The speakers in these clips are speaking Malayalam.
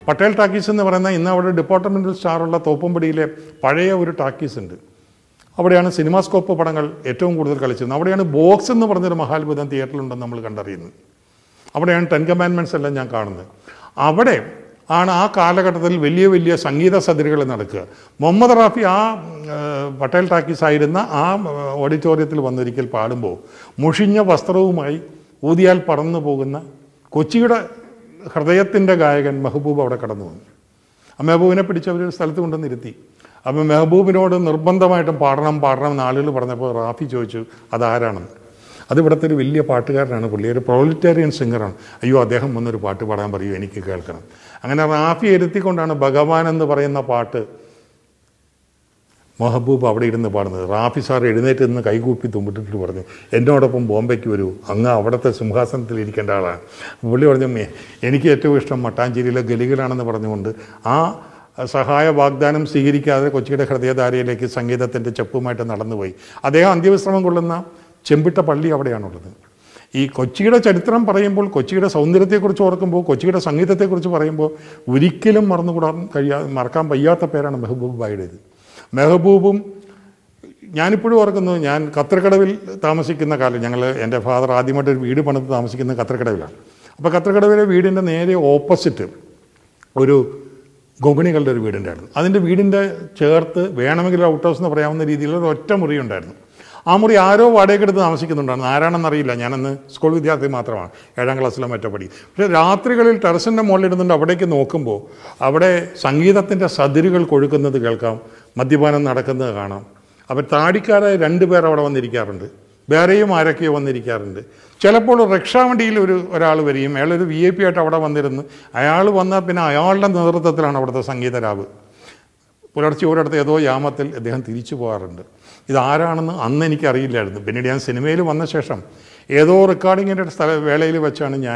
പട്ടേൽ ടാക്കീസ് എന്ന് പറയുന്ന ഇന്ന് അവിടെ ഡിപ്പാർട്ട്മെൻറ്റൽ സ്റ്റാറുള്ള തോപ്പുംപടിയിലെ പഴയ ഒരു ടാക്കീസ് ഉണ്ട് അവിടെയാണ് സിനിമാസ്കോപ്പ് പടങ്ങൾ ഏറ്റവും കൂടുതൽ കളിച്ചിരുന്നത് അവിടെയാണ് ബോക്സ് എന്ന് പറഞ്ഞൊരു മഹാത്ഭുതം തിയേറ്ററിലുണ്ടെന്ന് നമ്മൾ കണ്ടറിയുന്നത് അവിടെയാണ് ടെൻ കമാൻമെൻറ്റ്സ് എല്ലാം ഞാൻ കാണുന്നത് അവിടെ ആണ് ആ കാലഘട്ടത്തിൽ വലിയ വലിയ സംഗീത സദരികൾ നടക്കുക മുഹമ്മദ് റാഫി ആ ആ, പട്ടേൽ ടാക്കീസ് ആയിരുന്ന ആ ഓഡിറ്റോറിയത്തിൽ വന്നൊരിക്കൽ പാടുമ്പോൾ മുഷിഞ്ഞ വസ്ത്രവുമായി ഊതിയാൽ പറന്നു പോകുന്ന കൊച്ചിയുടെ ഹൃദയത്തിൻ്റെ ഗായകൻ മെഹബൂബ് അവിടെ കടന്നു വന്നു ആ മെഹബൂബിനെ പിടിച്ച് അവർ ഒരു സ്ഥലത്ത് കൊണ്ടുവന്ന് ഇരുത്തി അപ്പം മെഹബൂബിനോട് നിർബന്ധമായിട്ടും പാടണം പാടണം എന്ന് ആളുകൾ പറഞ്ഞപ്പോൾ റാഫി ചോദിച്ചു അതാരാണെന്ന് അത് ഇവിടുത്തെ ഒരു വലിയ പാട്ടുകാരനാണ് പുള്ളി ഒരു പ്രോലിറ്റേറിയൻ സിംഗറാണ് അയ്യോ അദ്ദേഹം വന്നൊരു പാട്ട് പാടാൻ പറയൂ എനിക്ക് കേൾക്കണം അങ്ങനെ റാഫി ഇരുത്തിക്കൊണ്ടാണ് ഭഗവാൻ എന്ന് പറയുന്ന പാട്ട് മെഹബൂബ് അവിടെ ഇരുന്ന് പാടുന്നത് റാഫി സാർ എഴുന്നേറ്റ് നിന്ന് കൈകൂപ്പി തുമ്പിട്ടിട്ട് പറഞ്ഞു എന്നോടൊപ്പം ബോംബെക്ക് വരൂ അങ്ങ് അവിടുത്തെ സിംഹാസനത്തിൽ ഇരിക്കേണ്ട ആളാണ് പുള്ളി പറഞ്ഞു "മേ, എനിക്ക് ഏറ്റവും ഇഷ്ടം മട്ടാഞ്ചേരിയിലെ ഗലികളാണെന്ന് പറഞ്ഞുകൊണ്ട് ആ സഹായ വാഗ്ദാനം സ്വീകരിക്കാതെ കൊച്ചിയുടെ ഹൃദയധാരയിലേക്ക് സംഗീതത്തിൻ്റെ ചെപ്പുമായിട്ട് നടന്നുപോയി അദ്ദേഹം അന്ത്യവിശ്രമം കൊള്ളുന്ന ചെമ്പിട്ട പള്ളി അവിടെയാണുള്ളത് ഈ കൊച്ചിയുടെ ചരിത്രം പറയുമ്പോൾ കൊച്ചിയുടെ സൗന്ദര്യത്തെക്കുറിച്ച് ഓർക്കുമ്പോൾ കൊച്ചിയുടെ സംഗീതത്തെക്കുറിച്ച് പറയുമ്പോൾ ഒരിക്കലും മറന്നുകൂടാൻ കഴിയാ മറക്കാൻ വയ്യാത്ത പേരാണ് മെഹബൂബ് ബായുടേത് മെഹബൂബും ഞാനിപ്പോഴും ഓർക്കുന്നത് ഞാൻ കത്രക്കടവിൽ താമസിക്കുന്ന കാലം ഞങ്ങൾ എൻ്റെ ഫാദർ ആദ്യമായിട്ട് ഒരു വീട് പണിത് താമസിക്കുന്നത് കത്രക്കടവിലാണ് അപ്പോൾ കത്രക്കടവിലെ വീടിൻ്റെ നേരെ ഓപ്പോസിറ്റ് ഒരു ഗോഗണികളുടെ ഒരു വീടുണ്ടായിരുന്നു അതിൻ്റെ വീടിൻ്റെ ചേർത്ത് വേണമെങ്കിൽ ഔട്ട് ഹൗസ് എന്ന് പറയാവുന്ന രീതിയിലുള്ള ഒരു ഒറ്റ മുറി ഉണ്ടായിരുന്നു ആ മുറി ആരോ വാടകയ്ക്ക് എടുത്ത് താമസിക്കുന്നുണ്ടായിരുന്നു ആരാണെന്നറിയില്ല ഞാനന്ന് സ്കൂൾ വിദ്യാർത്ഥി മാത്രമാണ് ഏഴാം ക്ലാസ്സിലെ മറ്റോ പഠി പക്ഷേ രാത്രികളിൽ ടെറസിൻ്റെ മുകളിൽ ഇരുന്നുകൊണ്ട് അവിടേക്ക് നോക്കുമ്പോൾ അവിടെ സംഗീതത്തിൻ്റെ സതിരുകൾ കൊഴുക്കുന്നത് കേൾക്കാം മദ്യപാനം നടക്കുന്നത് കാണാം അപ്പോൾ താടിക്കാരായ രണ്ട് പേർ അവിടെ വന്നിരിക്കാറുണ്ട് വേറെയും ആരൊക്കെയോ വന്നിരിക്കാറുണ്ട് ചിലപ്പോൾ റിക്ഷാ വണ്ടിയിൽ ഒരു ഒരാൾ വരികയും അയാളൊരു വി ഐ പി ആയിട്ട് അവിടെ വന്നിരുന്ന് അയാൾ വന്നാൽ പിന്നെ അയാളുടെ നേതൃത്വത്തിലാണ് അവിടുത്തെ സംഗീതരാവ് പുലർച്ചെ ഒരിടത്ത് ഏതോ യാമത്തിൽ അദ്ദേഹം തിരിച്ചു പോകാറുണ്ട് ഇതാരാണെന്ന് അന്ന് എനിക്കറിയില്ലായിരുന്നു പിന്നീട് ഞാൻ സിനിമയിൽ വന്ന ശേഷം ഏതോ റെക്കോർഡിങ്ങിൻ്റെ സ്ഥല വേളയിൽ വെച്ചാണ് ഞാൻ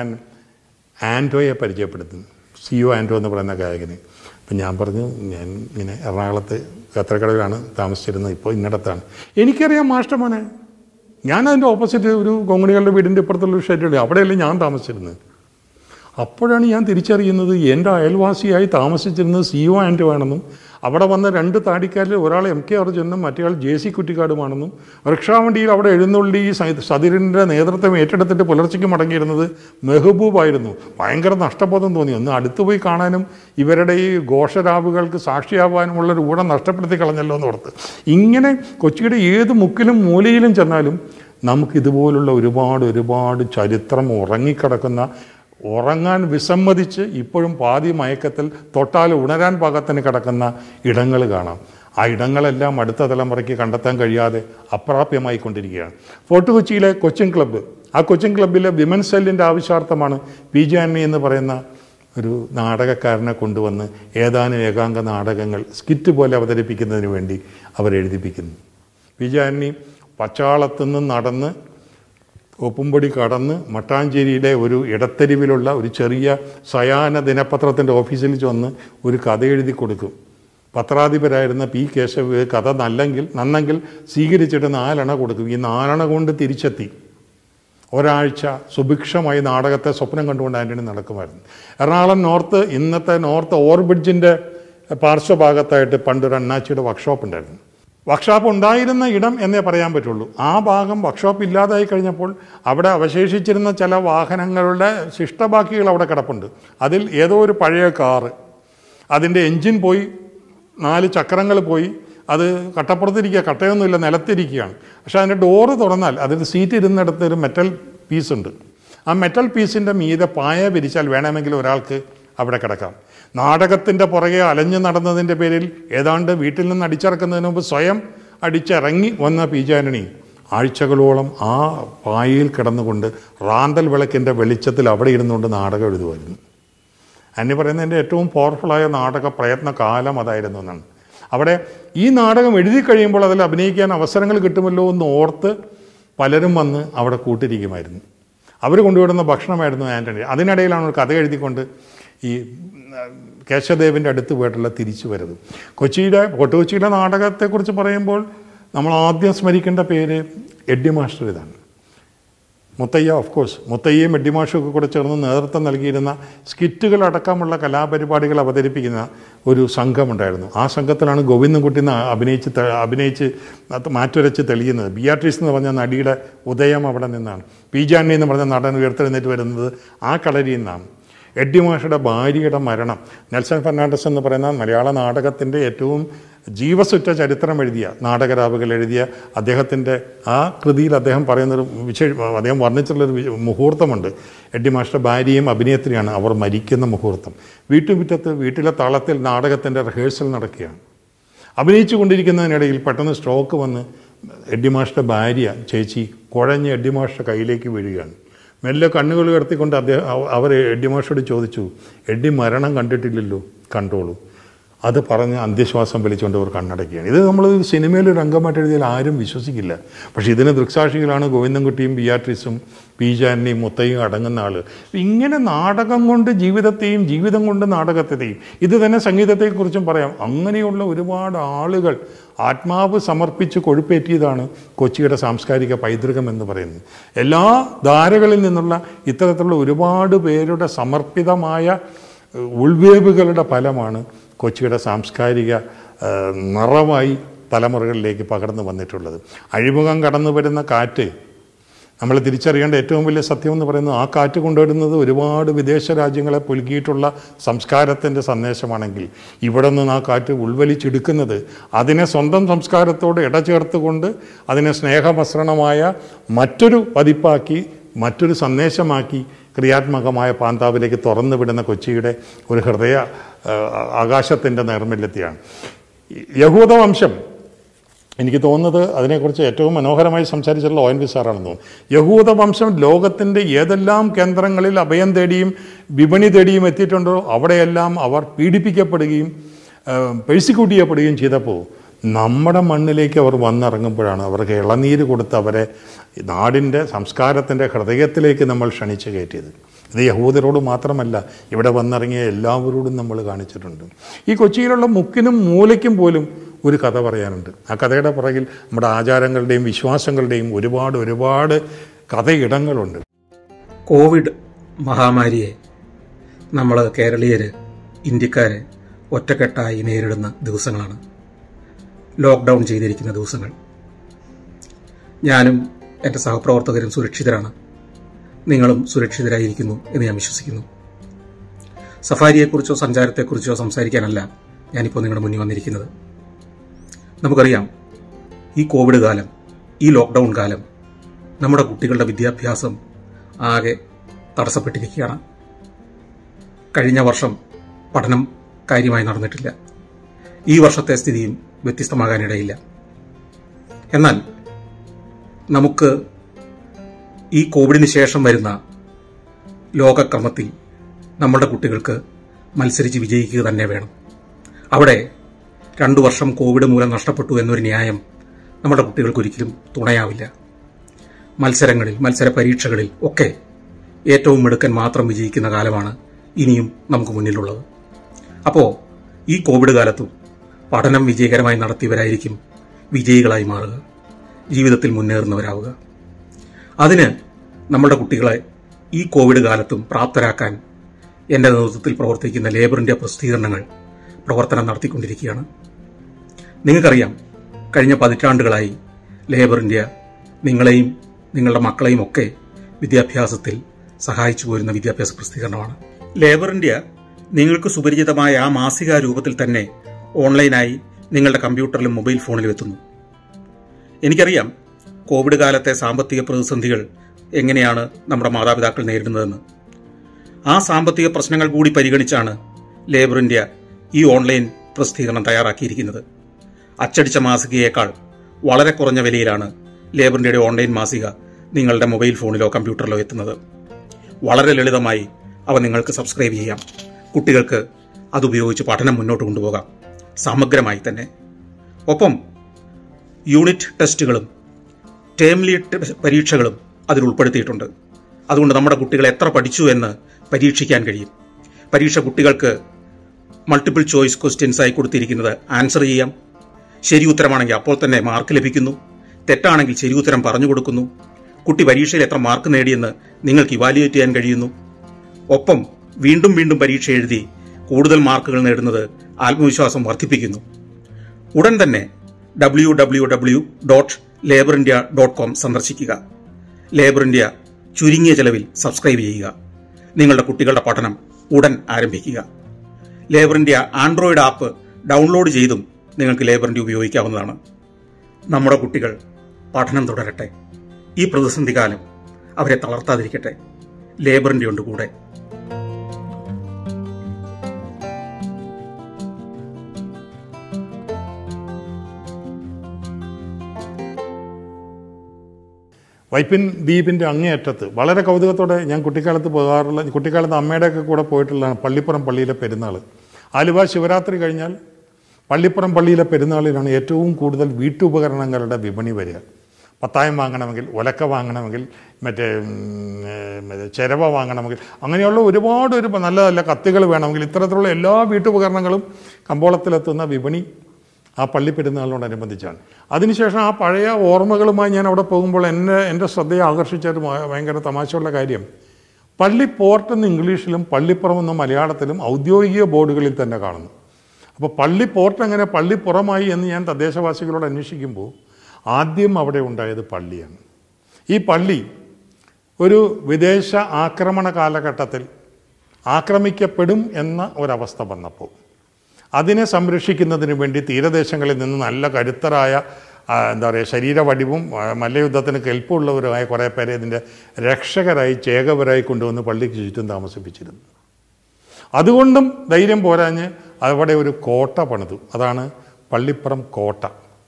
ആൻഡോയെ പരിചയപ്പെടുത്തുന്നത് സി ഒ ആൻഡോ എന്ന് പറയുന്ന ഗായകന് അപ്പം ഞാൻ പറഞ്ഞു ഞാൻ ഇങ്ങനെ എറണാകുളത്ത് കത്രക്കടവിലാണ് താമസിച്ചിരുന്നത് ഇപ്പോൾ ഇന്നിടത്താണ് എനിക്കറിയാം മാഷ്ടമോനെ ഞാൻ അതിൻ്റെ ഓപ്പോസിറ്റ് ഒരു കൊങ്ങണികളുടെ വീടിൻ്റെ ഇപ്പുറത്തുള്ള ഒരു ഷെഡുണ്ട് അവിടെയല്ലേ ഞാൻ താമസിച്ചിരുന്നത് അപ്പോഴാണ് ഞാൻ തിരിച്ചറിയുന്നത് എൻ്റെ അയൽവാസിയായി താമസിച്ചിരുന്നത് സി ഒ ആൻറ്റോ ആണെന്നും അവിടെ വന്ന രണ്ട് താടിക്കാരിൽ ഒരാൾ എം കെ അർജുനും മറ്റേയാൾ ജെ സി കുറ്റിക്കാടുമാണെന്നും റിക്ഷാ വണ്ടിയിൽ അവിടെ എഴുന്നള്ളി ഈ സ- സതിരിൻ്റെ നേതൃത്വം ഏറ്റെടുത്തിട്ട് പുലർച്ചയ്ക്ക് മടങ്ങിയിരുന്നത് മെഹബൂബായിരുന്നു ഭയങ്കര നഷ്ടബോധം തോന്നി ഒന്ന് അടുത്ത് പോയി കാണാനും ഇവരുടെ ഈ ഘോഷരാവുകൾക്ക് സാക്ഷിയാവാനുമുള്ള ഒരു ഊഴം നഷ്ടപ്പെടുത്തി കളഞ്ഞല്ലോ എന്ന് ഓർത്ത് ഇങ്ങനെ കൊച്ചിയുടെ ഏത് മുക്കിലും മൂലയിലും ചെന്നാലും നമുക്ക് ഇതുപോലുള്ള ഒരുപാട് ഒരുപാട് ചരിത്രം ഉറങ്ങിക്കിടക്കുന്ന ഉറങ്ങാൻ വിസമ്മതിച്ച് ഇപ്പോഴും പാതി മയക്കത്തിൽ തൊട്ടാൽ ഉണരാൻ പാകത്തിന് കിടക്കുന്ന ഇടങ്ങൾ കാണാം ആ ഇടങ്ങളെല്ലാം അടുത്ത തലമുറയ്ക്ക് കണ്ടെത്താൻ കഴിയാതെ അപ്രാപ്യമായി കൊണ്ടിരിക്കുകയാണ് ഫോർട്ട് കൊച്ചിയിലെ കൊച്ചിൻ ക്ലബ്ബ് ആ കൊച്ചിൻ ക്ലബ്ബിലെ വിമൻ സെല്ലിൻ്റെ ആവശ്യാർത്ഥമാണ് പി ജെ അന്നി എന്ന് പറയുന്ന ഒരു നാടകക്കാരനെ കൊണ്ടുവന്ന് ഏതാനും ഏകാംഗ നാടകങ്ങൾ സ്കിറ്റ് പോലെ അവതരിപ്പിക്കുന്നതിന് വേണ്ടി അവരെഴുതിപ്പിക്കുന്നു പി ജെ അന്നി പച്ചാളത്തുനിന്ന് നടന്ന് ഒപ്പുംപടി കടന്ന് മട്ടാഞ്ചേരിയിലെ ഒരു ഇടത്തെരുവിലുള്ള ഒരു ചെറിയ സയാന ദിനപത്രത്തിൻ്റെ ഓഫീസിൽ ചെന്ന് ഒരു കഥ എഴുതി കൊടുക്കും പത്രാധിപരായിരുന്ന പി കേശവ് കഥ നല്ലെങ്കിൽ നന്നെങ്കിൽ സ്വീകരിച്ചിട്ട് നാലെണ്ണ കൊടുക്കും ഈ നാലെണ്ണ കൊണ്ട് തിരിച്ചെത്തി ഒരാഴ്ച സുഭിക്ഷമായി നാടകത്തെ സ്വപ്നം കണ്ടുകൊണ്ട് ആൻ്റണി നടക്കുമായിരുന്നു എറണാകുളം നോർത്ത് ഇന്നത്തെ നോർത്ത് ഓവർബ്രിഡ്ജിൻ്റെ പാർശ്വഭാഗത്തായിട്ട് പണ്ടൊരു അണ്ണാച്ചിയുടെ വർക്ക്ഷോപ്പ് ഉണ്ടായിരുന്നു വർക്ക്ഷോപ്പ് ഉണ്ടായിരുന്ന ഇടം എന്നേ പറയാൻ പറ്റുള്ളൂ ആ ഭാഗം വർക്ക്ഷോപ്പ് ഇല്ലാതായി കഴിഞ്ഞപ്പോൾ അവിടെ അവശേഷിച്ചിരുന്ന ചില വാഹനങ്ങളുടെ ശിഷ്ടബാക്കികൾ അവിടെ കിടപ്പുണ്ട് അതിൽ ഏതോ ഒരു പഴയ കാറ് അതിൻ്റെ എൻജിൻ പോയി നാല് ചക്രങ്ങൾ പോയി അത് കട്ടപ്പുറത്തിരിക്കുക കട്ടയൊന്നുമില്ല നിലത്തിരിക്കുകയാണ് പക്ഷേ അതിൻ്റെ ഡോറ് തുറന്നാൽ അതിൻ്റെ സീറ്റ് ഇരുന്നിടത്ത് ഒരു മെറ്റൽ പീസ് ഉണ്ട് ആ മെറ്റൽ പീസിൻ്റെ മീതെ പായ വിരിച്ചാൽ വേണമെങ്കിൽ ഒരാൾക്ക് അവിടെ കിടക്കാം നാടകത്തിൻ്റെ പുറകെ അലഞ്ഞു നടന്നതിൻ്റെ പേരിൽ ഏതാണ്ട് വീട്ടിൽ നിന്ന് അടിച്ചിറക്കുന്നതിന് മുമ്പ് സ്വയം അടിച്ചിറങ്ങി വന്ന പി ജെ ആന്റണി ആഴ്ചകളോളം ആ പായയിൽ കിടന്നുകൊണ്ട് റാന്തൽ വിളക്കിൻ്റെ വെളിച്ചത്തിൽ അവിടെ ഇരുന്നുകൊണ്ട് നാടകം എഴുതുമായിരുന്നു അന്യ പറയുന്നതിൻ്റെ ഏറ്റവും പവർഫുള്ളായ നാടക പ്രയത്ന കാലം അതായിരുന്നു എന്നാണ് അവിടെ ഈ നാടകം എഴുതി കഴിയുമ്പോൾ അതിൽ അഭിനയിക്കാൻ അവസരങ്ങൾ കിട്ടുമല്ലോ എന്ന് ഓർത്ത് പലരും വന്ന് അവിടെ കൂട്ടിരിക്കുമായിരുന്നു അവർ കൊണ്ടുവിടുന്ന ഭക്ഷണമായിരുന്നു ആൻ്റണി അതിനിടയിലാണ് ഒരു കഥ എഴുതിക്കൊണ്ട് ഈ ഉം, കേശവദേവിൻ്റെ അടുത്ത് പോയിട്ടുള്ള തിരിച്ചു വരവ് കൊച്ചിയുടെ കൊട്ടുകൊച്ചിയിലെ നാടകത്തെക്കുറിച്ച് പറയുമ്പോൾ നമ്മൾ ആദ്യം സ്മരിക്കേണ്ട പേര് എഡ്ഡി മാസ്റ്റർ ഇതാണ് മുത്തയ്യ ഓഫ് കോഴ്സ് മുത്തയ്യയും എഡ്ഡിമാഷും ഒക്കെ കൂടെ ചേർന്ന് നേതൃത്വം നൽകിയിരുന്ന സ്കിറ്റുകളടക്കമുള്ള കലാപരിപാടികൾ അവതരിപ്പിക്കുന്ന ഒരു സംഘമുണ്ടായിരുന്നു ആ സംഘത്തിലാണ് ഗോവിന്ദൻകുട്ടി ന- അഭിനയിച്ച് ത- അഭിനയിച്ച് അത് മാറ്റുരച്ച് തെളിയുന്നത് ബിയാട്രീസ് എന്ന് പറഞ്ഞ നടിയുടെ ഉദയം അവിടെ നിന്നാണ് പി ജാനി എന്ന് പറഞ്ഞ നടൻ ഉയർത്തെഴുന്നേറ്റ് വരുന്നത് ആ കളരിയിൽ നിന്നാണ് എഡ്ഡി മാഷയുടെ ഭാര്യയുടെ മരണം നെൽസൺ ഫെർണാണ്ടസ് എന്ന് പറയുന്ന മലയാള നാടകത്തിൻ്റെ ഏറ്റവും ജീവസുറ്റ ചരിത്രം എഴുതിയ നാടകരാവുകൾ എഴുതിയ അദ്ദേഹത്തിൻ്റെ ആ കൃതിയിൽ അദ്ദേഹം പറയുന്നൊരു വിശേഷ അദ്ദേഹം വർണ്ണിച്ചിട്ടുള്ളൊരു വി- മുഹൂർത്തമുണ്ട് എഡ്ഡി മാഷയുടെ ഭാര്യയും അഭിനേത്രിയാണ് അവർ മരിക്കുന്ന മുഹൂർത്തം വീട്ടുമുറ്റത്ത് വീട്ടിലെ താളത്തിൽ നാടകത്തിൻ്റെ റിഹേഴ്സൽ നടക്കുകയാണ് അഭിനയിച്ചു കൊണ്ടിരിക്കുന്നതിനിടയിൽ പെട്ടെന്ന് സ്ട്രോക്ക് വന്ന് എഡ്ഡി മാഷിൻ്റെ ഭാര്യ ചേച്ചി കുഴഞ്ഞ് എഡ്ഡി മാഷിൻ്റെ കയ്യിലേക്ക് വീഴുകയാണ് മെല്ലെ കണ്ണുകൾ ഉയർത്തിക്കൊണ്ട് അദ്ദേഹം അവ- അവർ എഡ്ഡി മാഷോട് ചോദിച്ചു എഡ്ഡി മരണം കണ്ടിട്ടില്ലല്ലോ കണ്ടോളൂ അത് പറഞ്ഞ് അന്ത്യശ്വാസം വലിച്ചുകൊണ്ട് അവർ കണ്ണടക്കുകയാണ് ഇത് നമ്മൾ സിനിമയിൽ ഒരു രംഗമായിട്ട് എഴുതിയാൽ ആരും വിശ്വസിക്കില്ല പക്ഷേ ഇതിന് ദൃക്സാക്ഷികളാണ് ഗോവിന്ദൻകുട്ടിയും ബിയാട്രിസും പി ജാനിയും മുത്തയും അടങ്ങുന്ന ആൾ ഇങ്ങനെ നാടകം കൊണ്ട് ജീവിതത്തെയും ജീവിതം കൊണ്ട് നാടകത്തെയും ഇത് തന്നെ സംഗീതത്തെക്കുറിച്ചും പറയാം അങ്ങനെയുള്ള ഒരുപാട് ആളുകൾ ആത്മാവ് സമർപ്പിച്ച് കൊഴുപ്പേറ്റിയതാണ് കൊച്ചിയുടെ സാംസ്കാരിക പൈതൃകം എന്ന് പറയുന്നത് എല്ലാ ധാരകളിൽ നിന്നുള്ള ഇത്തരത്തിലുള്ള ഒരുപാട് പേരുടെ സമർപ്പിതമായ ഏഹ്, ഉൾവേവുകളുടെ ഫലമാണ് കൊച്ചിയുടെ സാംസ്കാരിക ഏഹ്, നിറമായി തലമുറകളിലേക്ക് പകർന്നു വന്നിട്ടുള്ളത് അഴിമുഖം കടന്നു വരുന്ന കാറ്റ് നമ്മൾ തിരിച്ചറിയേണ്ട ഏറ്റവും വലിയ സത്യം എന്ന് പറയുന്നത് ആ കാറ്റ് കൊണ്ടുവരുന്നത് ഒരുപാട് വിദേശ രാജ്യങ്ങളെ പുലുക്കിയിട്ടുള്ള സംസ്കാരത്തിൻ്റെ സന്ദേശമാണെങ്കിൽ ഇവിടെ നിന്ന് ആ കാറ്റ് ഉൾവലിച്ചെടുക്കുന്നത് അതിനെ സ്വന്തം സംസ്കാരത്തോട് ഇടചേർത്തുകൊണ്ട് അതിനെ സ്നേഹമസൃണമായ മറ്റൊരു പതിപ്പാക്കി മറ്റൊരു സന്ദേശമാക്കി ക്രിയാത്മകമായ പാന്താവിലേക്ക് തുറന്നു വിടുന്ന കൊച്ചിയുടെ ഒരു ഹൃദയ ആ, ആകാശത്തിൻ്റെ നൈർമല്യത്തെയാണ് യഹൂദ വംശം എനിക്ക് തോന്നുന്നത് അതിനെക്കുറിച്ച് ഏറ്റവും മനോഹരമായി സംസാരിച്ചിട്ടുള്ള ഒ എൻ വി സാറാണെന്ന് തോന്നുന്നു യഹൂദ വംശം ലോകത്തിൻ്റെ ഏതെല്ലാം കേന്ദ്രങ്ങളിൽ അഭയം തേടിയും വിപണി തേടിയും എത്തിയിട്ടുണ്ടോ അവിടെയെല്ലാം അവർ പീഡിപ്പിക്കപ്പെടുകയും പെഴ്സിക്യൂട്ട് ചെയ്യപ്പെടുകയും ചെയ്തപ്പോൾ നമ്മുടെ മണ്ണിലേക്ക് അവർ വന്നിറങ്ങുമ്പോഴാണ് അവർക്ക് ഇളനീര് കൊടുത്ത് അവരെ നാടിൻ്റെ സംസ്കാരത്തിൻ്റെ ഹൃദയത്തിലേക്ക് നമ്മൾ ക്ഷണിച്ചു കയറ്റിയത് ഇത് യഹൂദരോട് മാത്രമല്ല ഇവിടെ വന്നിറങ്ങിയ എല്ലാവരോടും നമ്മൾ കാണിച്ചിട്ടുണ്ട് ഈ കൊച്ചിയിലുള്ള മുക്കിനും മൂലയ്ക്കും പോലും ഒരു കഥ പറയാനുണ്ട് ആ കഥയുടെ പുറകിൽ നമ്മുടെ ആചാരങ്ങളുടെയും വിശ്വാസങ്ങളുടെയും ഒരുപാട് ഒരുപാട് കഥയിടങ്ങളുണ്ട് കോവിഡ് മഹാമാരിയെ നമ്മൾ കേരളീയർ ഇന്ത്യക്കാർ ഒറ്റക്കെട്ടായി നേരിടുന്ന ദിവസങ്ങളാണ് ലോക്ക്ഡൗൺ ചെയ്തിരിക്കുന്ന ദിവസങ്ങൾ ഞാനും എൻ്റെ സഹപ്രവർത്തകരും സുരക്ഷിതരാണ് നിങ്ങളും സുരക്ഷിതരായിരിക്കുന്നു എന്ന് ഞാൻ വിശ്വസിക്കുന്നു സഫാരിയെക്കുറിച്ചോ സഞ്ചാരത്തെക്കുറിച്ചോ സംസാരിക്കാനല്ല ഞാനിപ്പോൾ നിങ്ങളുടെ മുന്നിൽ വന്നിരിക്കുന്നത് നമുക്കറിയാം ഈ കോവിഡ് കാലം ഈ ലോക്ക്ഡൗൺ കാലം നമ്മുടെ കുട്ടികളുടെ വിദ്യാഭ്യാസം ആകെ തടസ്സപ്പെട്ടിരിക്കുകയാണ് കഴിഞ്ഞ വർഷം പഠനം കാര്യമായി നടന്നിട്ടില്ല ഈ വർഷത്തെ സ്ഥിതിയും വ്യത്യസ്തമാകാനിടയില്ല എന്നാൽ നമുക്ക് ഈ കോവിഡിന് ശേഷം വരുന്ന ലോകക്രമത്തിൽ നമ്മുടെ കുട്ടികൾക്ക് മത്സരിച്ച് വിജയിക്കുക തന്നെ വേണം അവിടെ രണ്ടു വർഷം കോവിഡ് മൂലം നഷ്ടപ്പെട്ടു എന്നൊരു ന്യായം നമ്മുടെ കുട്ടികൾക്ക് ഒരിക്കലും തുണയാവില്ല മത്സരങ്ങളിൽ മത്സര പരീക്ഷകളിൽ ഒക്കെ ഏറ്റവും മിടുക്കൻ മാത്രം വിജയിക്കുന്ന കാലമാണ് ഇനിയും നമുക്ക് മുന്നിലുള്ളത് അപ്പോൾ ഈ കോവിഡ് കാലത്തും പഠനം വിജയകരമായി നടത്തിയവരായിരിക്കും വിജയികളായി മാറുക ജീവിതത്തിൽ മുന്നേറുന്നവരാവുക അതിന് നമ്മുടെ കുട്ടികളെ ഈ കോവിഡ് കാലത്തും പ്രാപ്തരാക്കാൻ എൻ്റെ നേതൃത്വത്തിൽ പ്രവർത്തിക്കുന്ന ലേബർ ഇന്ത്യ പ്രസിദ്ധീകരണങ്ങൾ പ്രവർത്തനം നടത്തിക്കൊണ്ടിരിക്കുകയാണ് നിങ്ങൾക്കറിയാം കഴിഞ്ഞ പതിറ്റാണ്ടുകളായി ലേബർ ഇന്ത്യ നിങ്ങളെയും നിങ്ങളുടെ മക്കളെയും ഒക്കെ വിദ്യാഭ്യാസത്തിൽ സഹായിച്ചു പോരുന്ന വിദ്യാഭ്യാസ പ്രസിദ്ധീകരണമാണ് ലേബർ ഇന്ത്യ നിങ്ങൾക്ക് സുപരിചിതമായ ആ മാസിക രൂപത്തിൽ തന്നെ ഓൺലൈനായി നിങ്ങളുടെ കമ്പ്യൂട്ടറിലും മൊബൈൽ ഫോണിലും എത്തുന്നു എനിക്കറിയാം കോവിഡ് കാലത്തെ സാമ്പത്തിക പ്രതിസന്ധികൾ എങ്ങനെയാണ് നമ്മുടെ മാതാപിതാക്കൾ നേരിടുന്നതെന്ന് ആ സാമ്പത്തിക പ്രശ്നങ്ങൾ കൂടി പരിഗണിച്ചാണ് ലേബർ ഇന്ത്യ ഈ ഓൺലൈൻ പ്രസിദ്ധീകരണം തയ്യാറാക്കിയിരിക്കുന്നത് അച്ചടിച്ച മാസികയേക്കാൾ വളരെ കുറഞ്ഞ വിലയിലാണ് ലേബർ ഇന്ത്യയുടെ ഓൺലൈൻ മാസിക നിങ്ങളുടെ മൊബൈൽ ഫോണിലോ കമ്പ്യൂട്ടറിലോ എത്തുന്നത് വളരെ ലളിതമായി അവ നിങ്ങൾക്ക് സബ്സ്ക്രൈബ് ചെയ്യാം കുട്ടികൾക്ക് അതുപയോഗിച്ച് പഠനം മുന്നോട്ട് കൊണ്ടുപോകാം സമഗ്രമായി തന്നെ ഒപ്പം യൂണിറ്റ് ടെസ്റ്റുകളും ടേംലി പരീക്ഷകളും അതിൽ ഉൾപ്പെടുത്തിയിട്ടുണ്ട് അതുകൊണ്ട് നമ്മുടെ കുട്ടികൾ എത്ര പഠിച്ചു എന്ന് പരീക്ഷിക്കാൻ കഴിയും പരീക്ഷ കുട്ടികൾക്ക് മൾട്ടിപ്പിൾ ചോയ്സ് ക്വസ്റ്റ്യൻസ് ആയി കൊടുത്തിരിക്കുന്നത് ആൻസർ ചെയ്യാം ശരി ഉത്തരമാണെങ്കിൽ അപ്പോൾ തന്നെ മാർക്ക് ലഭിക്കുന്നു തെറ്റാണെങ്കിൽ ശരി ഉത്തരം പറഞ്ഞു കൊടുക്കുന്നു കുട്ടി പരീക്ഷയിൽ എത്ര മാർക്ക് നേടിയെന്ന് നിങ്ങൾക്ക് ഇവാലുവേറ്റ് ചെയ്യാൻ കഴിയുന്നു ഒപ്പം വീണ്ടും വീണ്ടും പരീക്ഷ എഴുതി കൂടുതൽ മാർക്കുകൾ നേടുന്നത് ആത്മവിശ്വാസം വർദ്ധിപ്പിക്കുന്നു ഉടൻ തന്നെ W W W dot Labour India dot com സന്ദർശിക്കുക ലേബർ ഇന്ത്യ ചുരുങ്ങിയ ചെലവിൽ സബ്സ്ക്രൈബ് ചെയ്യുക നിങ്ങളുടെ കുട്ടികളുടെ പഠനം ഉടൻ ആരംഭിക്കുക Labour India Android app download ചെയ്തും നിങ്ങൾക്ക് ലേബർ ഇന്ത്യ ഉപയോഗിക്കാവുന്നതാണ് നമ്മുടെ കുട്ടികൾ പഠനം തുടരട്ടെ ഈ പ്രതിസന്ധി കാലം അവരെ തളർത്താതിരിക്കട്ടെ ലേബർ ഇന്ത്യ ഉണ്ട് കൂടെ വൈപ്പിൻ ദ്വീപിൻ്റെ അങ്ങേയറ്റത്ത് വളരെ കൗതുകത്തോടെ ഞാൻ കുട്ടിക്കാലത്ത് പോകാറുള്ള കുട്ടിക്കാലത്ത് അമ്മയുടെയൊക്കെ കൂടെ പോയിട്ടുള്ളതാണ് പള്ളിപ്പുറം പള്ളിയിലെ പെരുന്നാൾ ആലുവ ശിവരാത്രി കഴിഞ്ഞാൽ പള്ളിപ്പുറം പള്ളിയിലെ പെരുന്നാളിലാണ് ഏറ്റവും കൂടുതൽ വീട്ടുപകരണങ്ങളുടെ വിപണി വരിക പത്തായം വാങ്ങണമെങ്കിൽ ഒലക്ക വാങ്ങണമെങ്കിൽ മറ്റേ ഉം, ഏർ, മറ്റേ ചിരവ വാങ്ങണമെങ്കിൽ അങ്ങനെയുള്ള ഒരുപാട് ഒരു നല്ല നല്ല കത്തികൾ വേണമെങ്കിൽ ഇത്തരത്തിലുള്ള എല്ലാ വീട്ടുപകരണങ്ങളും കമ്പോളത്തിലെത്തുന്ന വിപണി ആ പള്ളി പെരുന്നാളിനോടനുബന്ധിച്ചാണ് അതിനുശേഷം ആ പഴയ ഓർമ്മകളുമായി ഞാൻ അവിടെ പോകുമ്പോൾ എന്നെ എൻ്റെ ശ്രദ്ധയെ ആകർഷിച്ച ഒരു ഭ- ഭയങ്കര തമാശയുള്ള കാര്യം പള്ളി പോർട്ട് എന്ന് ഇംഗ്ലീഷിലും പള്ളിപ്പുറം എന്ന് മലയാളത്തിലും ഔദ്യോഗിക ബോർഡുകളിൽ തന്നെ കാണുന്നു അപ്പോൾ പള്ളി പോർട്ട് എങ്ങനെ പള്ളിപ്പുറമായി എന്ന് ഞാൻ തദ്ദേശവാസികളോട് അന്വേഷിക്കുമ്പോൾ ആദ്യം അവിടെ ഉണ്ടായത് പള്ളിയാണ് ഈ പള്ളി ഒരു വിദേശ ആക്രമണ കാലഘട്ടത്തിൽ ആക്രമിക്കപ്പെടും എന്ന ഒരവസ്ഥ വന്നപ്പോൾ അതിനെ സംരക്ഷിക്കുന്നതിന് വേണ്ടി തീരദേശങ്ങളിൽ നിന്ന് നല്ല കരുത്തരായ ആ, എന്താ പറയുക ശരീരവടിവും ആ, മല്ലയുദ്ധത്തിന് കെൽപ്പുള്ളവരുമായ കുറേ പേരെ ഇതിൻ്റെ രക്ഷകരായി ചേകവരായി കൊണ്ടുവന്ന് പള്ളിക്ക് ചുറ്റും താമസിപ്പിച്ചിരുന്നു അതുകൊണ്ടും ധൈര്യം പോരാഞ്ഞ് അവിടെ ഒരു കോട്ട പണിതു അതാണ് പള്ളിപ്പുറം കോട്ട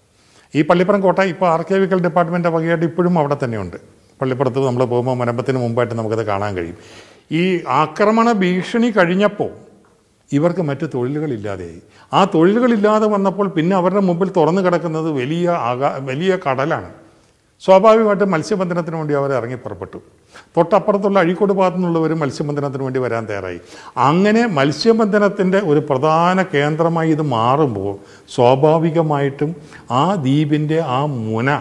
ഈ പള്ളിപ്പുറം കോട്ട ഇപ്പോൾ ആർക്കിയോളജിക്കൽ ഡിപ്പാർട്ട്മെൻറ്റ് വകയായിട്ട് ഇപ്പോഴും അവിടെ തന്നെയുണ്ട് പള്ളിപ്പുറത്ത് നമ്മൾ പോകുമ്പോൾ മരമ്പത്തിന് മുമ്പായിട്ട് നമുക്കത് കാണാൻ കഴിയും ഈ ആക്രമണ ഭീഷണി കഴിഞ്ഞപ്പോൾ ഇവർക്ക് മറ്റ് തൊഴിലുകളില്ലാതെയായി ആ തൊഴിലുകളില്ലാതെ വന്നപ്പോൾ പിന്നെ അവരുടെ മുമ്പിൽ തുറന്നു കിടക്കുന്നത് വലിയ ആകാ വലിയ കടലാണ് സ്വാഭാവികമായിട്ടും മത്സ്യബന്ധനത്തിന് വേണ്ടി അവർ ഇറങ്ങി പുറപ്പെട്ടു തൊട്ടപ്പുറത്തുള്ള അഴീക്കോട് ഭാഗത്തു നിന്നുള്ളവർ മത്സ്യബന്ധനത്തിന് വേണ്ടി വരാൻ തയ്യാറായി അങ്ങനെ മത്സ്യബന്ധനത്തിൻ്റെ ഒരു പ്രധാന കേന്ദ്രമായി ഇത് മാറുമ്പോൾ സ്വാഭാവികമായിട്ടും ആ ദ്വീപിൻ്റെ ആ മുന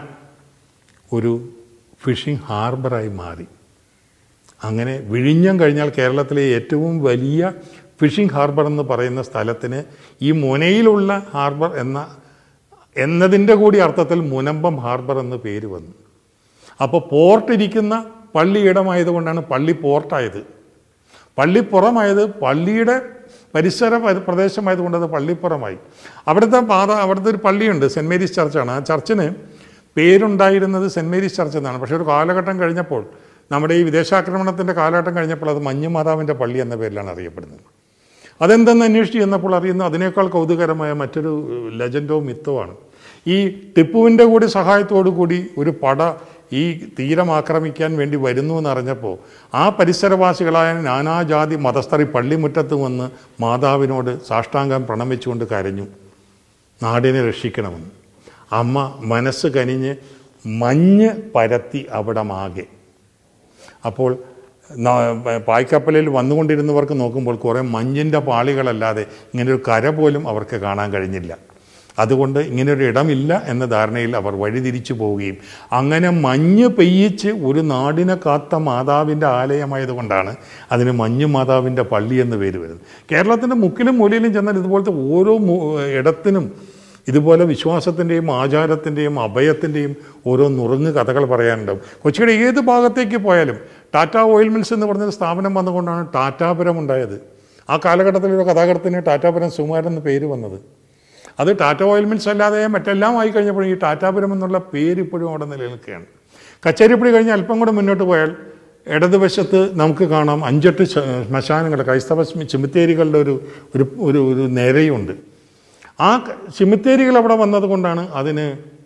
ഒരു ഫിഷിംഗ് ഹാർബറായി മാറി അങ്ങനെ വിഴിഞ്ഞം കഴിഞ്ഞാൽ കേരളത്തിലെ ഏറ്റവും വലിയ ഫിഷിംഗ് ഹാർബർ എന്ന് പറയുന്ന സ്ഥലത്തിന് ഈ മുനയിലുള്ള ഹാർബർ എന്ന എന്നതിൻ്റെ കൂടി അർത്ഥത്തിൽ മുനമ്പം ഹാർബർ എന്ന് പേര് വന്നു അപ്പോൾ പോർട്ട് ഇരിക്കുന്ന പള്ളിയിടമായതുകൊണ്ടാണ് പള്ളി പോർട്ടായത് പള്ളിപ്പുറമായത് പള്ളിയുടെ പരിസര പരി- പ്രദേശമായതുകൊണ്ട് അത് പള്ളിപ്പുറമായി അവിടുത്തെ പാത അവിടുത്തെ ഒരു പള്ളിയുണ്ട് സെൻറ് മേരീസ് ചർച്ചാണ് ആ ചർച്ചിന് പേരുണ്ടായിരുന്നത് സെൻറ് മേരീസ് ചർച്ച് എന്നാണ് പക്ഷേ ഒരു കാലഘട്ടം കഴിഞ്ഞപ്പോൾ നമ്മുടെ ഈ വിദേശാക്രമണത്തിൻ്റെ കാലഘട്ടം കഴിഞ്ഞപ്പോൾ അത് മഞ്ഞുമാതാവിൻ്റെ പള്ളി എന്ന പേരിലാണ് അറിയപ്പെടുന്നത് അതെന്തെന്ന് അന്വേഷിച്ച് ചെന്നപ്പോൾ അറിയുന്ന അതിനേക്കാൾ കൗതുകരമായ മറ്റൊരു ലെജൻഡോ മിത്തോ ആണ് ഈ ടിപ്പുവിൻ്റെ കൂടി സഹായത്തോടു കൂടി ഒരു പട ഈ തീരം ആക്രമിക്കാൻ വേണ്ടി വരുന്നു എന്നറിഞ്ഞപ്പോൾ ആ പരിസരവാസികളായ നാനാജാതി മതസ്ഥർ ഈ പള്ളിമുറ്റത്ത് വന്ന് മാതാവിനോട് സാഷ്ടാംഗം പ്രണമിച്ചുകൊണ്ട് കരഞ്ഞു നാടിനെ രക്ഷിക്കണമെന്ന് അമ്മ മനസ്സ് കനിഞ്ഞ് മഞ്ഞ് പരത്തി അവിടമാകെ അപ്പോൾ ന- പായ്ക്കപ്പലിൽ വന്നുകൊണ്ടിരുന്നവർക്ക് നോക്കുമ്പോൾ കുറേ മഞ്ഞിൻ്റെ പാളികളല്ലാതെ ഇങ്ങനൊരു കര പോലും അവർക്ക് കാണാൻ കഴിഞ്ഞില്ല അതുകൊണ്ട് ഇങ്ങനൊരു ഇടമില്ല എന്ന ധാരണയിൽ അവർ വഴിതിരിച്ചു പോവുകയും അങ്ങനെ മഞ്ഞ് പെയ്യിച്ച് ഒരു നാടിനെ കാത്ത മാതാവിൻ്റെ ആലയമായതുകൊണ്ടാണ് അതിന് മഞ്ഞു മാതാവിൻ്റെ പള്ളി എന്ന് പേര് വരുന്നത് കേരളത്തിൻ്റെ മുക്കിലും മൂലയിലും ചെന്നാൽ ഇതുപോലത്തെ ഓരോ മു- ഇടത്തിനും ഇതുപോലെ വിശ്വാസത്തിൻ്റെയും ആചാരത്തിൻ്റെയും അഭയത്തിൻ്റെയും ഓരോ നുറുങ്ങ് കഥകൾ പറയാനുണ്ടാവും കൊച്ചിയുടെ ഏത് ഭാഗത്തേക്ക് പോയാലും ടാറ്റ ഓയിൽ മിൽസ് എന്ന് പറഞ്ഞൊരു സ്ഥാപനം വന്നുകൊണ്ടാണ് ടാറ്റാപുരം ഉണ്ടായത് ആ കാലഘട്ടത്തിലൊരു കഥാകൃത്തിന് ടാറ്റാപുരം സുകുമാരൻ എന്ന പേര് വന്നത് അത് ടാറ്റ ഓയിൽ മിൽസ് അല്ലാതെ മറ്റെല്ലാം ആയി കഴിഞ്ഞപ്പോൾ ഈ ടാറ്റാപുരം എന്നുള്ള പേര് ഇപ്പോഴും അവിടെ നിലനിൽക്കുകയാണ് കച്ചേരിപ്പടി കഴിഞ്ഞ് അല്പം കൂടെ മുന്നോട്ട് പോയാൽ ഇടതുവശത്ത് നമുക്ക് കാണാം അഞ്ചെട്ട് ശ- ശ്മശാനങ്ങൾ ക്രൈസ്തവ സ്മി- ചെമിത്തേരികളുടെ ഒരു ഒരു ഒരു ഒരു നിരയുണ്ട് ആ ക- സിമിത്തേരികൾ അവിടെ വന്നതുകൊണ്ടാണ് അതിന്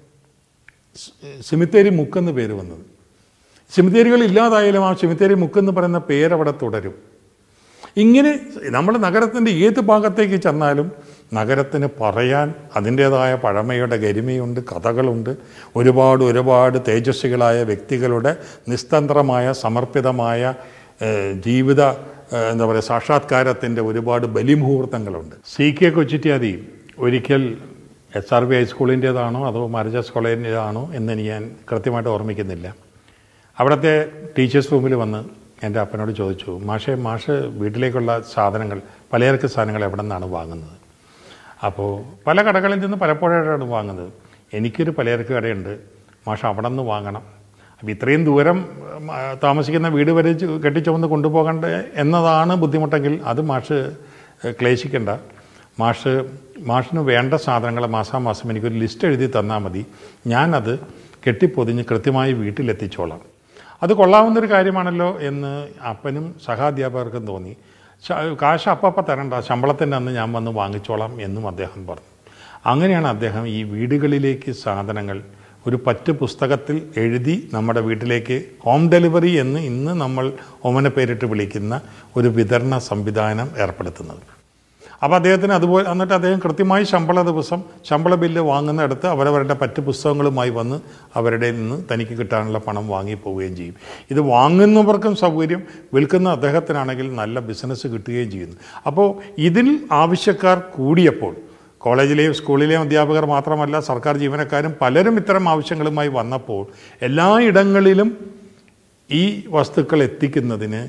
സി- സിമിത്തേരി മുക്കെന്ന് പേര് വന്നത് സിമിത്തേരികൾ ഇല്ലാതായാലും ആ സിമിത്തേരി മുക്കെന്ന് പറയുന്ന പേരവിടെ തുടരും ഇങ്ങനെ നമ്മൾ നഗരത്തിൻ്റെ ഏത് ഭാഗത്തേക്ക് ചെന്നാലും നഗരത്തിന് പറയാൻ അതിൻ്റേതായ പഴമയുടെ ഗരിമയുണ്ട് കഥകളുണ്ട് ഒരുപാട് ഒരുപാട് തേജസ്വികളായ വ്യക്തികളുടെ നിസ്തന്ത്രമായ സമർപ്പിതമായ ഏഹ്, ജീവിത ഏഹ്, എന്താ പറയുക സാക്ഷാത്കാരത്തിൻ്റെ ഒരുപാട് ബലിമുഹൂർത്തങ്ങളുണ്ട് സി കെ കൊച്ചിറ്റ്യാദി ഒരിക്കൽ എസ് ആർ ബി ഹൈസ്കൂളിൻ്റേതാണോ അതോ മാരജാസ് കോളേജിൻ്റേതാണോ എന്ന് ഞാൻ കൃത്യമായിട്ട് ഓർമ്മിക്കുന്നില്ല അവിടുത്തെ ടീച്ചേഴ്സ് റൂമിൽ വന്ന് എൻ്റെ അപ്പനോട് ചോദിച്ചു മാഷേ മാഷ് വീട്ടിലേക്കുള്ള സാധനങ്ങൾ പലചരക്ക് സാധനങ്ങൾ എവിടെ നിന്നാണ് വാങ്ങുന്നത് അപ്പോൾ പല കടകളിൽ നിന്ന് പലപ്പോഴാണ് വാങ്ങുന്നത് എനിക്കൊരു പലചരക്ക് കടയുണ്ട് മാഷ് അവിടെ നിന്ന് വാങ്ങണം അപ്പോൾ ഇത്രയും ദൂരം ഉം, ആ, താമസിക്കുന്ന വീട് വരെ ചു- കെട്ടിച്ചുമന്ന് കൊണ്ടുപോകേണ്ട എന്നതാണ് ബുദ്ധിമുട്ടെങ്കിൽ അത് മാഷ് ഏഹ്, ക്ലേശിക്കണ്ട മാഷ് മാഷിന് വേണ്ട സാധനങ്ങൾ മാസാമാസം എനിക്കൊരു ലിസ്റ്റ് എഴുതി തന്നാൽ മതി ഞാനത് കെട്ടിപ്പൊതിഞ്ഞ് കൃത്യമായി വീട്ടിലെത്തിച്ചോളാം അത് കൊള്ളാവുന്നൊരു കാര്യമാണല്ലോ എന്ന് അപ്പനും സഹാധ്യാപകർക്കും തോന്നി ശ- കാശ് അപ്പപ്പം തരണ്ട ശമ്പളത്തിൻ്റെ അന്ന് ഞാൻ വന്ന് വാങ്ങിച്ചോളാം എന്നും അദ്ദേഹം പറഞ്ഞു അങ്ങനെയാണ് അദ്ദേഹം ഈ വീടുകളിലേക്ക് സാധനങ്ങൾ ഒരു പറ്റ് പുസ്തകത്തിൽ എഴുതി നമ്മുടെ വീട്ടിലേക്ക് ഹോം ഡെലിവറി എന്ന് ഇന്ന് നമ്മൾ ഓമന പേരിട്ട് വിളിക്കുന്ന ഒരു വിതരണ സംവിധാനം ഏർപ്പെടുത്തുന്നത് അപ്പോൾ അദ്ദേഹത്തിന് അതുപോലെ എന്നിട്ട് അദ്ദേഹം കൃത്യമായി ശമ്പള ദിവസം ശമ്പള ബില്ല് വാങ്ങുന്നിടത്ത് അവരവരുടെ പറ്റ് പുസ്തകങ്ങളുമായി വന്ന് അവരുടെ നിന്ന് തനിക്ക് കിട്ടാനുള്ള പണം വാങ്ങി പോവുകയും ചെയ്യും ഇത് വാങ്ങുന്നവർക്കും സൗകര്യം വിൽക്കുന്ന അദ്ദേഹത്തിനാണെങ്കിൽ നല്ല ബിസിനസ് കിട്ടുകയും ചെയ്യുന്നു അപ്പോൾ ഇതിൽ ആവശ്യക്കാർ കൂടിയപ്പോൾ കോളേജിലെയും സ്കൂളിലെയും അധ്യാപകർ മാത്രമല്ല സർക്കാർ ജീവനക്കാരും പലരും ഇത്തരം ആവശ്യങ്ങളുമായി വന്നപ്പോൾ എല്ലായിടങ്ങളിലും ഈ വസ്തുക്കൾ എത്തിക്കുന്നതിന്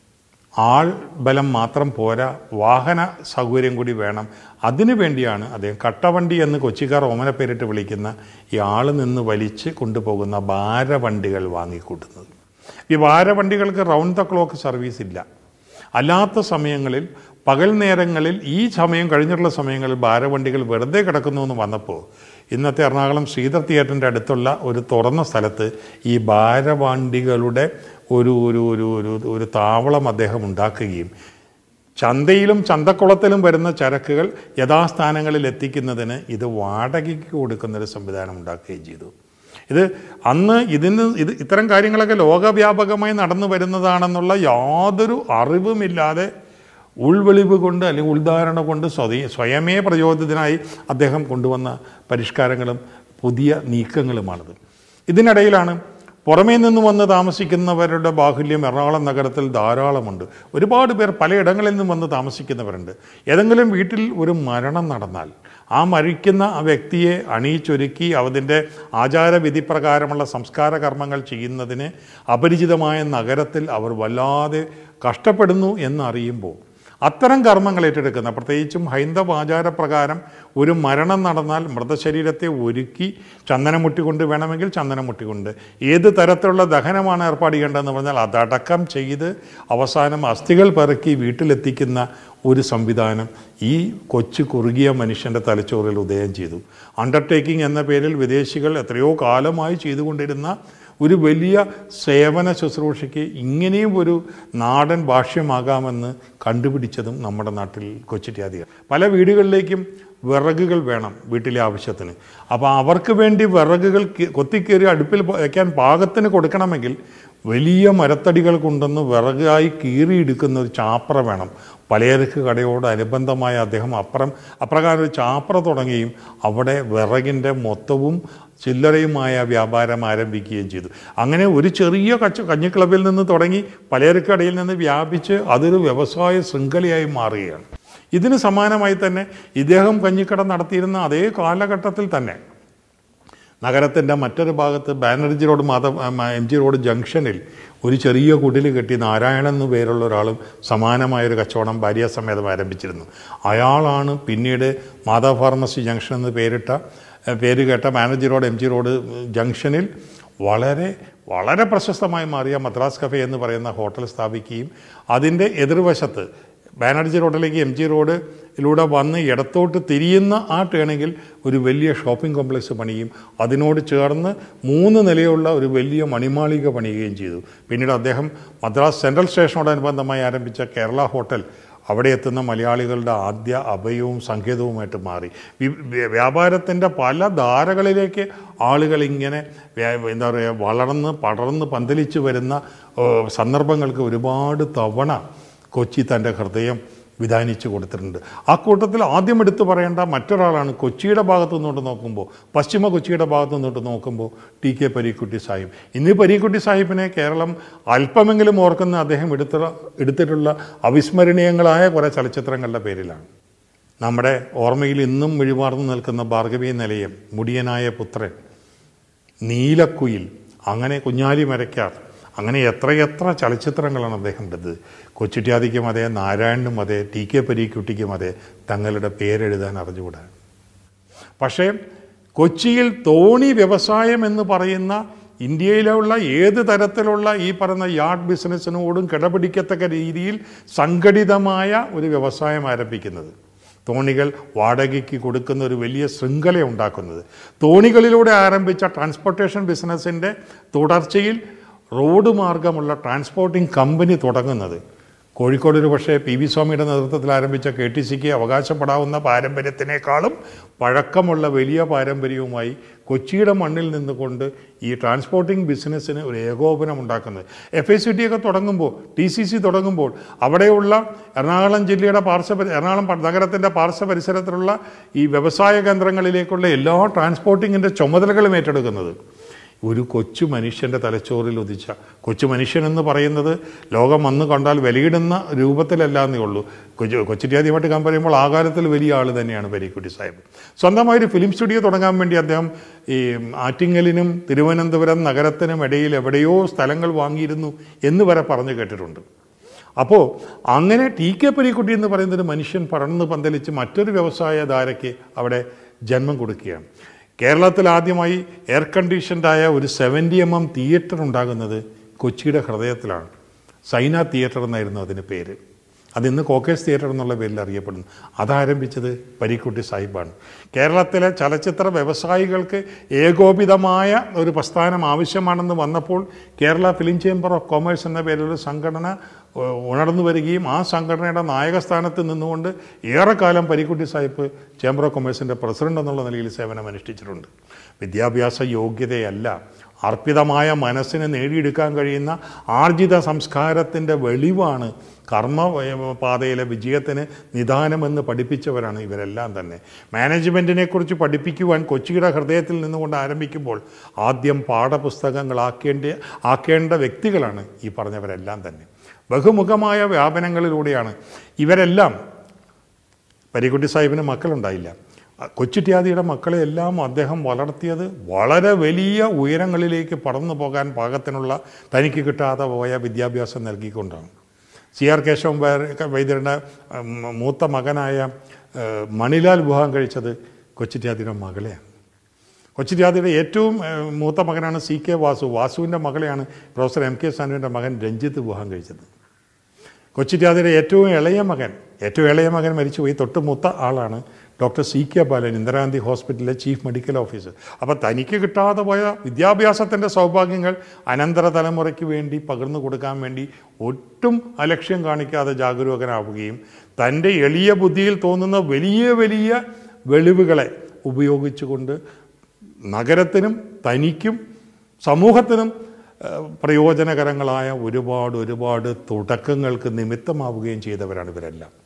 ആൾ ബലം മാത്രം പോരാ വാഹന സൗകര്യം കൂടി വേണം അതിനു വേണ്ടിയാണ് അദ്ദേഹം കട്ടവണ്ടി എന്ന് കൊച്ചിക്കാർ ഓമന പേരിട്ട് വിളിക്കുന്ന ഈ ആൾ നിന്ന് വലിച്ച് കൊണ്ടുപോകുന്ന ഭാരവണ്ടികൾ വാങ്ങിക്കൂട്ടുന്നത് ഈ ഭാരവണ്ടികൾക്ക് റൗണ്ട് ദ ക്ലോക്ക് സർവീസ് ഇല്ല അല്ലാത്ത സമയങ്ങളിൽ പകൽ നേരങ്ങളിൽ ഈ സമയം കഴിഞ്ഞിട്ടുള്ള സമയങ്ങളിൽ ഭാരവണ്ടികൾ വെറുതെ കിടക്കുന്നു എന്ന് വന്നപ്പോൾ ഇന്നത്തെ എറണാകുളം ശ്രീധർ തിയേറ്ററിൻ്റെ അടുത്തുള്ള ഒരു തുറന്ന സ്ഥലത്ത് ഈ ഭാരവണ്ടികളുടെ ഒരു ഒരു ഒരു ഒരു ഒരു താവളം അദ്ദേഹം ഉണ്ടാക്കുകയും ചന്തയിലും ചന്തക്കുളത്തിലും വരുന്ന ചരക്കുകൾ യഥാസ്ഥാനങ്ങളിൽ എത്തിക്കുന്നതിന് ഇത് വാടകയ്ക്ക് കൊടുക്കുന്നൊരു സംവിധാനം ഉണ്ടാക്കുകയും ചെയ്തു ഇത് അന്ന് ഇതിന് ഇത് ഇത്തരം കാര്യങ്ങളൊക്കെ ലോകവ്യാപകമായി നടന്നു വരുന്നതാണെന്നുള്ള യാതൊരു അറിവുമില്ലാതെ ഉൾവെളിവ് കൊണ്ട് അല്ലെങ്കിൽ ഉൾധാരണ കൊണ്ട് സ്വതേ സ്വയമേ പ്രചോദിതനായി അദ്ദേഹം കൊണ്ടുവന്ന പരിഷ്കാരങ്ങളും പുതിയ നീക്കങ്ങളുമാണിത് ഇതിനിടയിലാണ് പുറമേ നിന്ന് വന്ന് താമസിക്കുന്നവരുടെ ബാഹുല്യം എറണാകുളം നഗരത്തിൽ ധാരാളമുണ്ട് ഒരുപാട് പേർ പലയിടങ്ങളിൽ നിന്നും വന്ന് താമസിക്കുന്നവരുണ്ട് ഏതെങ്കിലും വീട്ടിൽ ഒരു മരണം നടന്നാൽ ആ മരിക്കുന്ന ആ വ്യക്തിയെ അണിയിച്ചൊരുക്കി അതിൻ്റെ ആചാരവിധി പ്രകാരമുള്ള സംസ്കാര കർമ്മങ്ങൾ ചെയ്യുന്നതിന് അപരിചിതമായ നഗരത്തിൽ അവർ വല്ലാതെ കഷ്ടപ്പെടുന്നു എന്നറിയുമ്പോൾ അത്തരം കർമ്മങ്ങൾ ഏറ്റെടുക്കുന്ന പ്രത്യേകിച്ചും ഹൈന്ദവ ആചാരപ്രകാരം ഒരു മരണം നടന്നാൽ മൃതശരീരത്തെ ഒരുക്കി ചന്ദനമുട്ടി കൊണ്ട് വേണമെങ്കിൽ ചന്ദനമുട്ടി കൊണ്ട് ഏത് തരത്തിലുള്ള ദഹനമാണ് ഏർപ്പാട് ചെയ്യേണ്ടതെന്ന് പറഞ്ഞാൽ അതടക്കം ചെയ്ത് അവസാനം അസ്ഥികൾ പെറുക്കി വീട്ടിലെത്തിക്കുന്ന ഒരു സംവിധാനം ഈ കൊച്ചു കുറുകിയ മനുഷ്യൻ്റെ തലച്ചോറിൽ ഉദയം ചെയ്തു അണ്ടർടേക്കിംഗ് എന്ന പേരിൽ വിദേശികൾ എത്രയോ കാലമായി ചെയ്തുകൊണ്ടിരുന്ന ഒരു വലിയ സേവന ശുശ്രൂഷയ്ക്ക് ഇങ്ങനെയും ഒരു നാടൻ ഭാഷ്യമാകാമെന്ന് കണ്ടുപിടിച്ചതും നമ്മുടെ നാട്ടിൽ കൊച്ചിറ്റാദികൾ പല വീടുകളിലേക്കും വിറകുകൾ വേണം വീട്ടിലെ ആവശ്യത്തിന് അപ്പോൾ അവർക്ക് വേണ്ടി വിറകുകൾ കി- കൊത്തിക്കേറി അടുപ്പിൽ പ- വയ്ക്കാൻ പാകത്തിന് കൊടുക്കണമെങ്കിൽ വലിയ മരത്തടികൾ കൊണ്ടുവന്ന് വിറകായി കീറിയെടുക്കുന്ന ഒരു ചാപ്ര വേണം പലചരക്ക് കടയോട് അനുബന്ധമായ അദ്ദേഹം അപ്പുറം അപ്രകാരം ഒരു ചാപ്ര തുടങ്ങുകയും അവിടെ വിറകിൻ്റെ മൊത്തവും ചില്ലറയുമായ വ്യാപാരം ആരംഭിക്കുകയും ചെയ്തു അങ്ങനെ ഒരു ചെറിയ കച്ച കഞ്ഞിക്ലബിൽ നിന്ന് തുടങ്ങി പലചരക്ക് കടയിൽ നിന്ന് വ്യാപിച്ച് അതൊരു വ്യവസായ ശൃംഖലയായി മാറുകയാണ് ഇതിന് സമാനമായി തന്നെ ഇദ്ദേഹം കഞ്ഞിക്കട നടത്തിയിരുന്ന അതേ കാലഘട്ടത്തിൽ തന്നെ നഗരത്തിൻ്റെ മറ്റൊരു ഭാഗത്ത് Banerji road Madhav M G road ജംഗ്ഷനിൽ ഒരു ചെറിയ കുടിൽ കെട്ടി നാരായണൻ എന്നു പേരുള്ള ഒരാളും സമാനമായൊരു കച്ചവടം ഭാര്യാസമേതം ആരംഭിച്ചിരുന്നു അയാളാണ് പിന്നീട് മാധവ് ഫാർമസി ജംഗ്ഷൻ എന്ന് പേരിട്ട ഏഹ്, പേര് കേട്ട Banerji road M G road ജംഗ്ഷനിൽ വളരെ വളരെ പ്രശസ്തമായി മാറിയ മദ്രാസ് കഫേ എന്ന് പറയുന്ന ഹോട്ടൽ സ്ഥാപിക്കുകയും അതിൻ്റെ എതിർവശത്ത് ബാനർജി റോഡിലേക്ക് എം ജി റോഡിലൂടെ വന്ന് ഇടത്തോട്ട് തിരിയുന്ന ആ ടേണിങ്ങിൽ ഒരു വലിയ ഷോപ്പിംഗ് കോംപ്ലക്സ് പണിയും അതിനോട് ചേർന്ന് മൂന്ന് നിലയുള്ള ഒരു വലിയ മണിമാളിക പണിയുകയും ചെയ്തു പിന്നീട് അദ്ദേഹം മദ്രാസ് സെൻട്രൽ സ്റ്റേഷനോടനുബന്ധമായി ആരംഭിച്ച കേരള ഹോട്ടൽ അവിടെ എത്തുന്ന മലയാളികളുടെ ആദ്യ അഭയവും സങ്കേതവുമായിട്ട് മാറി വി- വ്യ- വ്യാപാരത്തിൻ്റെ പല ധാരകളിലേക്ക് ആളുകൾ ഇങ്ങനെ വ്യ- എന്താ പറയുക വളർന്ന് പടർന്ന് പന്തലിച്ച് വരുന്ന ഏഹ്, സന്ദർഭങ്ങൾക്ക് ഒരുപാട് തവണ കൊച്ചി തൻ്റെ ഹൃദയം വിധാനിച്ചു കൊടുത്തിട്ടുണ്ട് ആ കൂട്ടത്തിൽ ആദ്യം എടുത്തു പറയേണ്ട മറ്റൊരാളാണ് കൊച്ചിയുടെ ഭാഗത്തു നിന്നോട്ട് നോക്കുമ്പോൾ പശ്ചിമ കൊച്ചിയുടെ ഭാഗത്തു നിന്നോട്ട് നോക്കുമ്പോൾ ടി കെ പരീക്കുട്ടി സാഹിബ് ഇന്ന് പരീക്കുട്ടി സാഹിബിനെ കേരളം അല്പമെങ്കിലും ഓർക്കുന്ന അദ്ദേഹം എടുത്ത എടുത്തിട്ടുള്ള അവിസ്മരണീയങ്ങളായ കുറേ ചലച്ചിത്രങ്ങളുടെ പേരിലാണ് നമ്മുടെ ഓർമ്മയിൽ ഇന്നും മിഴിമാർന്നു നിൽക്കുന്ന ഭാർഗവീ നിലയം മുടിയനായ പുത്രൻ നീലക്കുയിൽ അങ്ങനെ കുഞ്ഞാലി മരയ്ക്കാർ അങ്ങനെ എത്രയെത്ര ചലച്ചിത്രങ്ങളാണ് അദ്ദേഹം എടുത്തത് കൊച്ചുട്യാദിക്കും അതെ നാരായണനും അതെ ടി കെ പരീക്കുട്ടിക്കും അതെ തങ്ങളുടെ പേരെഴുതാൻ അറിഞ്ഞുകൂടാ പക്ഷേ കൊച്ചിയിൽ തോണി വ്യവസായം എന്ന് പറയുന്ന ഇന്ത്യയിലുള്ള ഏത് തരത്തിലുള്ള ഈ പറയുന്ന യാർഡ് ബിസിനസ്സിനോടും കിടപിടിക്കത്തക്ക രീതിയിൽ സംഘടിതമായ ഒരു വ്യവസായം ആരംഭിക്കുന്നത് തോണികൾ വാടകയ്ക്ക് കൊടുക്കുന്ന ഒരു വലിയ ശൃംഖല ഉണ്ടാക്കുന്നത് തോണികളിലൂടെ ആരംഭിച്ച ട്രാൻസ്പോർട്ടേഷൻ ബിസിനസ്സിൻ്റെ തുടർച്ചയിൽ റോഡ് മാർഗമുള്ള ട്രാൻസ്പോർട്ടിംഗ് കമ്പനി തുടങ്ങുന്നത് കോഴിക്കോട് ഒരു പക്ഷേ പി വി സ്വാമിയുടെ നേതൃത്വത്തിൽ ആരംഭിച്ച കെ ടി സിക്ക് അവകാശപ്പെടാവുന്ന പാരമ്പര്യത്തിനേക്കാളും പഴക്കമുള്ള വലിയ പാരമ്പര്യവുമായി കൊച്ചിയുടെ മണ്ണിൽ നിന്നുകൊണ്ട് ഈ ട്രാൻസ്പോർട്ടിംഗ് ബിസിനസ്സിന് ഒരു ഏകോപനം ഉണ്ടാക്കുന്നത് എഫ് ഐ സി ടി ഒക്കെ തുടങ്ങുമ്പോൾ ടി സി സി തുടങ്ങുമ്പോൾ അവിടെയുള്ള എറണാകുളം ജില്ലയുടെ പാർശ്വ എറണാകുളം പ- നഗരത്തിൻ്റെ പാർശ്വ പരിസരത്തിലുള്ള ഈ വ്യവസായ കേന്ദ്രങ്ങളിലേക്കുള്ള എല്ലാ ട്രാൻസ്പോർട്ടിങ്ങിൻ്റെ ചുമതലകളും ഏറ്റെടുക്കുന്നത് ഒരു കൊച്ചു മനുഷ്യൻ്റെ തലച്ചോറിൽ ഉദിച്ച കൊച്ചു മനുഷ്യൻ എന്ന് പറയുന്നത് ലോകം വന്ന് കണ്ടാൽ വിലയിടുന്ന രൂപത്തിലല്ല എന്നേ ഉള്ളൂ കൊച്ചു കൊച്ചിറ്റാദ്യമായിട്ട് ഞാൻ പറയുമ്പോൾ ആ കാലത്തിൽ വലിയ ആൾ തന്നെയാണ് പരീക്കുട്ടി സാഹിബ് സ്വന്തമായൊരു ഫിലിം സ്റ്റുഡിയോ തുടങ്ങാൻ വേണ്ടി അദ്ദേഹം ഈ ആറ്റിങ്ങലിനും തിരുവനന്തപുരം നഗരത്തിനും ഇടയിൽ എവിടെയോ സ്ഥലങ്ങൾ വാങ്ങിയിരുന്നു എന്ന് വരെ പറഞ്ഞു കേട്ടിട്ടുണ്ട് അപ്പോൾ അങ്ങനെ ടി കെ പരീക്കുട്ടി എന്ന് പറയുന്ന ഒരു മനുഷ്യൻ പടർന്ന് പന്തലിച്ച് മറ്റൊരു വ്യവസായ ധാരയ്ക്ക് അവിടെ ജന്മം കൊടുക്കുകയാണ് കേരളത്തിൽ ആദ്യമായി എയർ കണ്ടീഷൻഡായ ഒരു സെവൻറ്റി എം എം തിയേറ്റർ ഉണ്ടാകുന്നത് കൊച്ചിയുടെ ഹൃദയത്തിലാണ് സൈന തിയേറ്റർ എന്നായിരുന്നു അതിന് പേര് അതിന്ന് കോക്കേസ് തിയേറ്റർ എന്നുള്ള പേരിൽ അറിയപ്പെടുന്നു അതാരംഭിച്ചത് പരീക്കുട്ടി സാഹിബാണ് കേരളത്തിലെ ചലച്ചിത്ര വ്യവസായികൾക്ക് ഏകോപിതമായ ഒരു പ്രസ്ഥാനം ആവശ്യമാണെന്ന് വന്നപ്പോൾ Kerala film chamber of commerce എന്ന പേരിലൊരു സംഘടന ഏഹ്, ഉണർന്നു വരികയും ആ സംഘടനയുടെ നായകസ്ഥാനത്ത് നിന്നുകൊണ്ട് ഏറെക്കാലം പരീക്കുട്ടി സാഹിബ് ചേംബർ ഓഫ് കൊമേഴ്സിൻ്റെ പ്രസിഡന്റ് എന്നുള്ള നിലയിൽ സേവനം അനുഷ്ഠിച്ചിട്ടുണ്ട് വിദ്യാഭ്യാസ യോഗ്യതയല്ല അർപ്പിതമായ മനസ്സിന് നേടിയെടുക്കാൻ കഴിയുന്ന ആർജിത സംസ്കാരത്തിൻ്റെ വെളിവാണ് കർമ്മ ഏഹ്, പാതയിലെ വിജയത്തിന് നിദാനമെന്ന് പഠിപ്പിച്ചവരാണ് ഇവരെല്ലാം തന്നെ മാനേജ്മെൻറ്റിനെക്കുറിച്ച് പഠിപ്പിക്കുവാൻ കൊച്ചിയുടെ ഹൃദയത്തിൽ നിന്നുകൊണ്ട് ആരംഭിക്കുമ്പോൾ ആദ്യം പാഠപുസ്തകങ്ങളാക്കേണ്ട ആക്കേണ്ട വ്യക്തികളാണ് ഈ പറഞ്ഞവരെല്ലാം തന്നെ ബഹുമുഖമായ വ്യാപനങ്ങളിലൂടെയാണ് ഇവരെല്ലാം പരീക്കുട്ടി സാഹിബിന് മക്കളുണ്ടായില്ല കൊച്ചുട്യാദിയുടെ മക്കളെ എല്ലാം അദ്ദേഹം വളർത്തിയത് വളരെ വലിയ ഉയരങ്ങളിലേക്ക് പറന്നു പോകാൻ പാകത്തിനുള്ള തനിക്ക് കിട്ടാതെ പോയ വിദ്യാഭ്യാസം നൽകിക്കൊണ്ടാണ് സി ആർ കേശവൻ വൈ- വൈദ്യരുടെ ഉം, മൂത്ത മകനായ ഏഹ്, മണിലാൽ വിവാഹം കഴിച്ചത് കൊച്ചുട്യാദിയുടെ മകളെയാണ് കൊച്ചിരാതിയുടെ ഏറ്റവും ഏഹ്, മൂത്ത മകനാണ് സി കെ വാസു വാസുവിൻ്റെ മകളെയാണ് പ്രൊഫസർ എം കെ സാനുവിൻ്റെ മകൻ രഞ്ജിത്ത് വിവാഹം കഴിച്ചത് കൊച്ചിരാതിയുടെ ഏറ്റവും ഇളയ മകൻ ഏറ്റവും ഇളയ മകൻ മരിച്ചുപോയി തൊട്ട് മൂത്ത ആളാണ് ഡോക്ടർ സി കെ ബാലൻ ഇന്ദിരാഗാന്ധി ഹോസ്പിറ്റലിലെ ചീഫ് മെഡിക്കൽ ഓഫീസർ അപ്പോൾ തനിക്ക് കിട്ടാതെ പോയ വിദ്യാഭ്യാസത്തിൻ്റെ സൗഭാഗ്യങ്ങൾ അനന്തര തലമുറയ്ക്ക് വേണ്ടി പകർന്നു കൊടുക്കാൻ വേണ്ടി ഒട്ടും അലക്ഷ്യം കാണിക്കാതെ ജാഗരൂകനാവുകയും തൻ്റെ എളിയ ബുദ്ധിയിൽ തോന്നുന്ന വലിയ വലിയ വെളിവുകളെ ഉപയോഗിച്ചുകൊണ്ട് നഗരത്തിനും തനിക്കും സമൂഹത്തിനും ഏഹ്, പ്രയോജനകരങ്ങളായ ഒരുപാട് ഒരുപാട് തുടക്കങ്ങൾക്ക് നിമിത്തമാവുകയും ചെയ്തവരാണ് ഇവരെല്ലാം